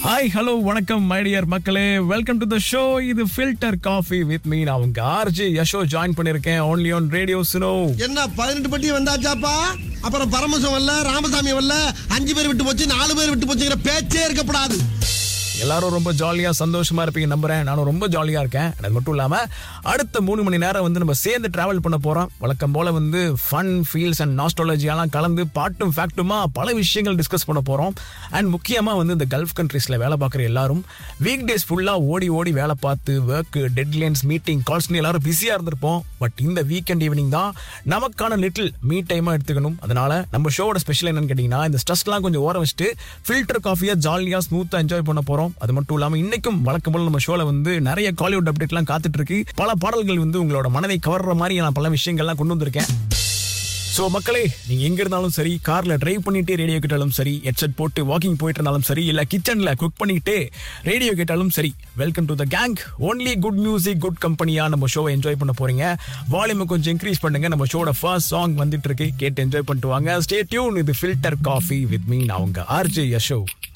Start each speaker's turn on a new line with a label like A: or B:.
A: hi hello வணக்கம் my dear மக்களே welcome to the show இது ஃபில்டர் காஃபி வித் மீ நான் உங்க ஆர்ஜி யஷோ ஜாயின் பண்ணிருக்கேன் ஓன்லி ஆன் ரேடியோ சுனோ
B: என்ன பதினெட்டு பட்டி வந்தாச்சாப்பா அப்புறம் பரமசம் வரல ராமசாமி வரல அஞ்சு பேர் விட்டு போச்சு நாலு பேர் விட்டு போச்சுங்கிற பேச்சே இருக்கப்படாது
A: எல்லாரும் ரொம்ப ஜாலியா சந்தோஷமா இருப்பீங்க நம்புறேன் நானும் ரொம்ப ஜாலியா இருக்கேன் அது மட்டும் இல்லாம அடுத்த மூணு மணி நேரம் வந்து நம்ம சேர்ந்து டிராவல் பண்ண போறோம் வழக்கம் போல வந்து ஃபன் ஃபீல்ஸ் அண்ட் நாஸ்டாலஜியெல்லாம் கலந்து பாட்டும் ஃபேக்ட்டுமா பல விஷயங்கள் டிஸ்கஸ் பண்ண போறோம் அண்ட் முக்கியமா வந்து இந்த கல்ஃப் கண்ட்ரீஸ்ல வேலை பார்க்குற எல்லாரும் வீக் டேஸ் ஃபுல்லா ஓடி ஓடி வேலை பார்த்து ஒர்க் டெட்லைன்ஸ் மீட்டிங் கால்ஸ்னு எல்லாரும் பிஸியா இருந்திருப்போம் பட் இந்த வீக்கெண்ட் ஈவினிங் தான் நமக்கான லிட்டில் மீ டைமா எடுத்துக்கணும் அதனால நம்ம ஷோவோட ஸ்பெஷல் என்னன்னு கேட்டீங்கன்னா இந்த ஸ்ட்ரெஸ்லாம் கொஞ்சம் ஓரம் வச்சுட்டு ஃபில்டர் காஃபியா ஜாலியா ஸ்மூத்தா என்ஜாய் பண்ண போறோம் அது மட்டும் இல்லாம இன்னைக்கும் வழக்கம் போல நம்ம ஷோல வந்து நிறைய காலிவுட் அப்டேட்லாம் காத்துட்டு இருக்கு பல பாடல்கள் வந்து உங்களோட மனதை கவர்ற மாதிரி நான் பல விஷயங்கள்லாம் கொண்டு வந்திருக்கேன் ஸோ மக்களே நீங்க எங்க இருந்தாலும் சரி கார்ல டிரைவ் பண்ணிட்டே ரேடியோ கேட்டாலும் சரி ஹெட்செட் போட்டு வாக்கிங் போயிட்டு இருந்தாலும் சரி இல்ல கிச்சன்ல குக் பண்ணிட்டு ரேடியோ கேட்டாலும் சரி welcome to the gang only good music good கம்பெனியா நம்ம ஷோவை என்ஜாய் பண்ண போறீங்க வால்யூமை கொஞ்சம் இன்க்ரீஸ் பண்ணுங்க நம்ம ஷோட ஃபர்ஸ்ட் சாங் வந்துட்டு இருக்கு கேட்டு என்ஜாய் பண்ணிட்டு வாங்க ஸ்டே டியூன் இது ஃபில்டர் காஃபி வித் மீ நான் உங்க ஆர்ஜே யஷோ